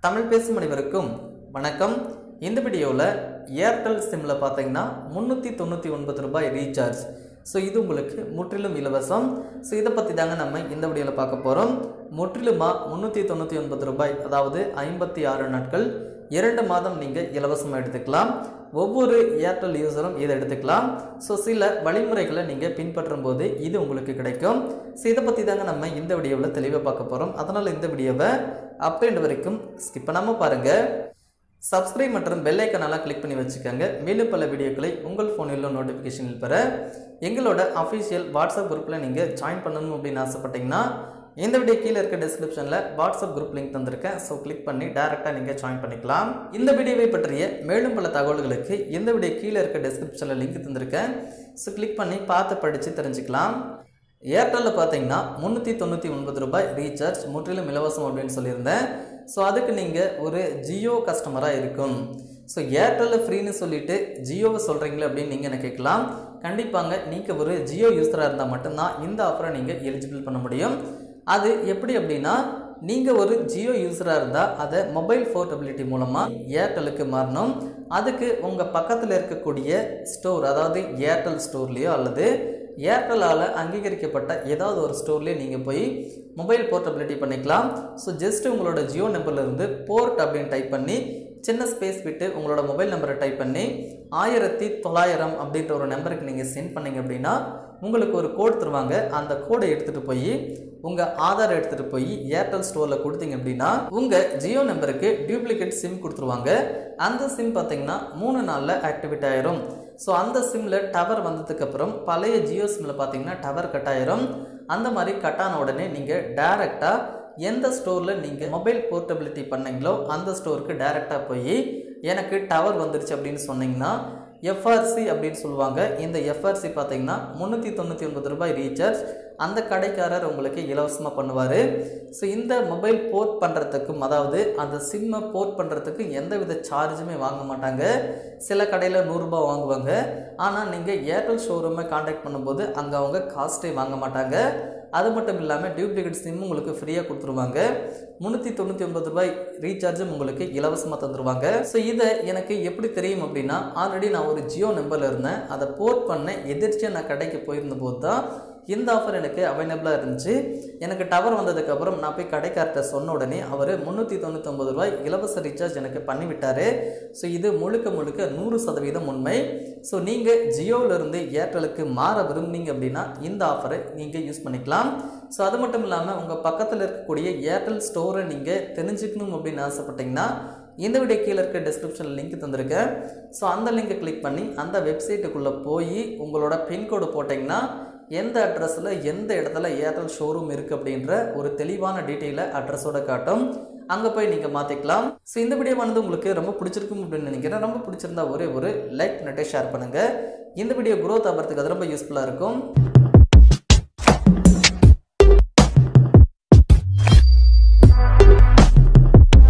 தமிழ் பேசும் அனைவருக்கும் வணக்கம் இந்த வீடியோவில் ஏர்டெல் சிம்மில் பார்த்தீங்கன்னா முந்நூற்றி தொண்ணூற்றி ஒன்பது ரூபாய் ரீசார்ஜ் ஸோ இது உங்களுக்கு முற்றிலும் இலவசம் ஸோ இதை பற்றி தாங்க நம்ம இந்த வீடியோவில் பார்க்க போகிறோம் முற்றிலுமாக முந்நூற்றி தொண்ணூற்றி ஒன்பது ரூபாய் அதாவது ஐம்பத்தி ஆறு நாட்கள் இரண்டு மாதம் நீங்கள் இலவசமாக எடுத்துக்கலாம் ஒவ்வொரு ஏர்டெல் யூசரும் இதை எடுத்துக்கலாம் ஸோ சில வழிமுறைகளை நீங்கள் பின்பற்றும் போது இது உங்களுக்கு கிடைக்கும் ஸோ இதை பற்றி தாங்க நம்ம இந்த வீடியோவில் தெளிவாக பார்க்க போகிறோம் அதனால் இந்த வீடியோவை அப்பேண்ட் வரைக்கும் ஸ்கிப் பண்ணாமல் பாருங்கள் சப்ஸ்கிரைப் மற்றும் பெல் ஐக்கனெல்லாம் கிளிக் பண்ணி வச்சுக்கோங்க மேலும் பல வீடியோக்களை உங்கள் ஃபோனில் நோட்டிஃபிகேஷனில் பெற எங்களோட அஃபிஷியல் வாட்ஸ்அப் குரூப்பில் நீங்கள் ஜாயின் பண்ணணும் அப்படின்னு ஆசைப்பட்டீங்கன்னா இந்த வீடியோ கீழே இருக்க டிஸ்கிரிப்ஷனில் வாட்ஸ்அப் குரூப் லிங்க் தந்திருக்கேன் ஸோ கிளிக் பண்ணி டேரெக்டாக நீங்கள் ஜாயின் பண்ணிக்கலாம் இந்த வீடியோவை பற்றிய மேலும் பல தகவல்களுக்கு இந்த வீடியோ கீழே இருக்க டிஸ்கிரிப்ஷனில் லிங்க் தந்திருக்கேன் ஸோ கிளிக் பண்ணி பார்த்து படித்து தெரிஞ்சுக்கலாம் ஏர்டெல்லில் பார்த்தீங்கன்னா முந்நூற்றி தொண்ணூற்றி ஒன்பது ரூபாய் ரீசார்ஜ் முற்றிலும் இலவசம் அப்படின்னு சொல்லியிருந்தேன் ஸோ அதுக்கு நீங்கள் ஒரு ஜியோ கஸ்டமராக இருக்கும் ஸோ ஏர்டெல்லில் ஃப்ரீன்னு சொல்லிட்டு ஜியோவை சொல்கிறீங்களே அப்படின்னு நீங்கள் என்ன கேட்கலாம் கண்டிப்பாங்க நீங்கள் ஒரு ஜியோ யூஸராக இருந்தால் மட்டும்தான் இந்த ஆஃபரை நீங்கள் எலிஜிபிள் பண்ண முடியும் அது எப்படி அப்படின்னா நீங்கள் ஒரு ஜியோ யூஸராக இருந்தால் அதை மொபைல் போர்ட்டபிலிட்டி மூலமாக ஏர்டெலுக்கு மாறணும் அதுக்கு உங்கள் பக்கத்தில் இருக்கக்கூடிய ஸ்டோர் அதாவது ஏர்டெல் ஸ்டோர்லேயோ அல்லது ஏர்டெல்லால் அங்கீகரிக்கப்பட்ட ஏதாவது ஒரு ஸ்டோர்லேயே நீங்கள் போய் மொபைல் போர்ட்டபிலிட்டி பண்ணிக்கலாம் ஸோ ஜஸ்ட் உங்களோட ஜியோ நம்பர்லேருந்து போர்ட் அப்படின்னு டைப் பண்ணி சின்ன ஸ்பேஸ் விட்டு உங்களோட மொபைல் நம்பரை டைப் பண்ணி ஆயிரத்தி தொள்ளாயிரம் அப்படின்ற ஒரு நம்பருக்கு நீங்கள் சென்ட் பண்ணீங்க அப்படின்னா உங்களுக்கு ஒரு கோட் தருவாங்க அந்த கோடை எடுத்துகிட்டு போய் உங்கள் ஆதார் எடுத்துகிட்டு போய் ஏர்டெல் ஸ்டோரில் கொடுத்தீங்க அப்படின்னா உங்கள் ஜியோ நம்பருக்கு டூப்ளிகேட் சிம் கொடுத்துருவாங்க அந்த சிம் பார்த்தீங்கன்னா மூணு நாளில் ஆக்டிவேட் ஆயிரும் ஸோ அந்த சிம்மில் டவர் வந்ததுக்கப்புறம் பழைய ஜியோ சிம்மில் பார்த்தீங்கன்னா டவர் கட் ஆயிரும் அந்த மாதிரி கட் ஆன உடனே நீங்கள் டேரெக்டாக எந்த ஸ்டோரில் நீங்கள் மொபைல் போர்ட்டபிலிட்டி பண்ணீங்களோ அந்த ஸ்டோருக்கு டைரெக்டாக போய் எனக்கு டவர் வந்துருச்சு அப்படின்னு சொன்னீங்கன்னா எஃப்ஆர்சி அப்படின்னு சொல்லுவாங்க இந்த எஃப்ஆர்சி பார்த்தீங்கன்னா முந்நூற்றி தொண்ணூற்றி ஒன்பது ரூபாய் ரீசார்ஜ் அந்த கடைக்காரர் உங்களுக்கு இலவசமாக பண்ணுவார் ஸோ இந்த மொபைல் போர்ட் பண்ணுறதுக்கும் அதாவது அந்த சிம்மை போர்ட் பண்ணுறதுக்கு எந்த வித சார்ஜுமே வாங்க மாட்டாங்க சில கடையில் நூறுரூபா வாங்குவாங்க ஆனால் நீங்கள் ஏர்டெல் ஷோரூமை காண்டாக்ட் பண்ணும்போது அங்கே அவங்க காஸ்ட்டே வாங்க மாட்டாங்க அது மட்டும் இல்லாமல் டியூப்ளிகேட் சிம் உங்களுக்கு ஃப்ரீயாக கொடுத்துருவாங்க முந்நூற்றி தொண்ணூற்றி ஒன்பது ரூபாய் ரீசார்ஜும் உங்களுக்கு இலவசமாக தந்துருவாங்க ஸோ இதை எனக்கு எப்படி தெரியும் அப்படின்னா ஆல்ரெடி நான் ஒரு ஜியோ நம்பரில் இருந்தேன் அதை போர்ட் பண்ண எதிர்ச்சியாக நான் கடைக்கு போயிருந்த போது தான் இந்த ஆஃபர் எனக்கு அவைலபிளாக இருந்துச்சு எனக்கு டவர் வந்ததுக்கப்புறம் நான் போய் கடைக்கார்ட்ட சொன்ன உடனே அவர் முந்நூற்றி தொண்ணூற்றொம்பது ரூபாய் இலவச ரீசார்ஜ் எனக்கு பண்ணிவிட்டார் ஸோ இது முழுக்க முழுக்க நூறு சதவீதம் உண்மை ஸோ நீங்கள் ஜியோவிலிருந்து ஏர்டெலுக்கு மாற விரும்புனீங்க அப்படின்னா இந்த ஆஃபரை நீங்கள் யூஸ் பண்ணிக்கலாம் ஸோ அது மட்டும் இல்லாமல் உங்கள் பக்கத்தில் இருக்கக்கூடிய ஏர்டெல் ஸ்டோரை நீங்கள் தெரிஞ்சுக்கணும் அப்படின்னு ஆசைப்பட்டீங்கன்னா இந்த வீடியோ கீழே இருக்க டிஸ்கிரிப்ஷனில் லிங்க் தந்திருக்கேன் ஸோ அந்த லிங்கை கிளிக் பண்ணி அந்த வெப்சைட்டுக்குள்ளே போய் உங்களோட பின்கோடு போட்டிங்கன்னா எந்த அட்ரஸில் எந்த இடத்துல ஏர்டெல் ஷோரூம் இருக்குது அப்படின்ற ஒரு தெளிவான டீட்டெயிலை அட்ரஸோட காட்டும் அங்கே போய் நீங்கள் மாற்றிக்கலாம் ஸோ இந்த வீடியோவானது உங்களுக்கு ரொம்ப பிடிச்சிருக்கும் அப்படின்னு நினைக்கிறேன் ரொம்ப பிடிச்சிருந்தா ஒரே ஒரு லைக் நட்டே ஷேர் பண்ணுங்கள் இந்த வீடியோ growth ஆகிறதுக்கு அது ரொம்ப யூஸ்ஃபுல்லாக இருக்கும்